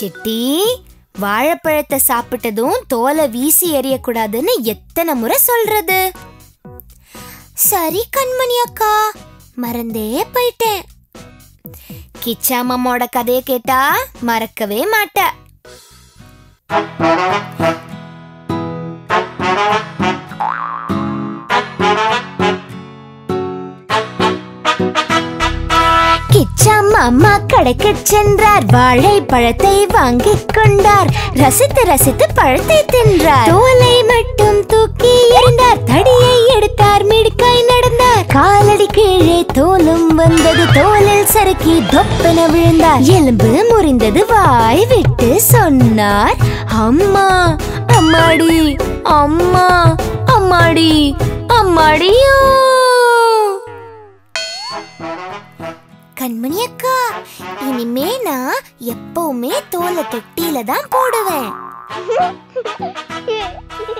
city வாழைப்பழத்தை சாப்பிட்டதும் தோலை வீசி எறியக்கூடாதுன்னு எத்தனை முறை சொல்றது சரி கண்மணி அக்கா மறந்தே போயிட்டேன் கிச்சா மாமாவோட கதையை கேட்டா மறக்கவே மாட்ட கிச்சா மாமா கடைக்கு சென்றார் வாழைப்பழத்தை வாங்கிக் கொண்டார் ரசித்து ரசித்து பழத்தை தின்றார் தோலை மட்டும் தூக்கி எறிந்தார் தடியை எடுத்தார் மிடுக்காய் நடந்தார் காலடி கீழே தோலும் வந்தது தோலில் சறுக்கி தொப்பென விழுந்தார் எலும்பு முறிந்தது வாய் விட்டு சொன்னார் அம்மா அம்மாடி அம்மா அம்மாடி அம்மாடியோ கண்மணி அக்கா இனிமே நான் எப்பவுமே தோலை தொட்டியில தான் போடுவேன்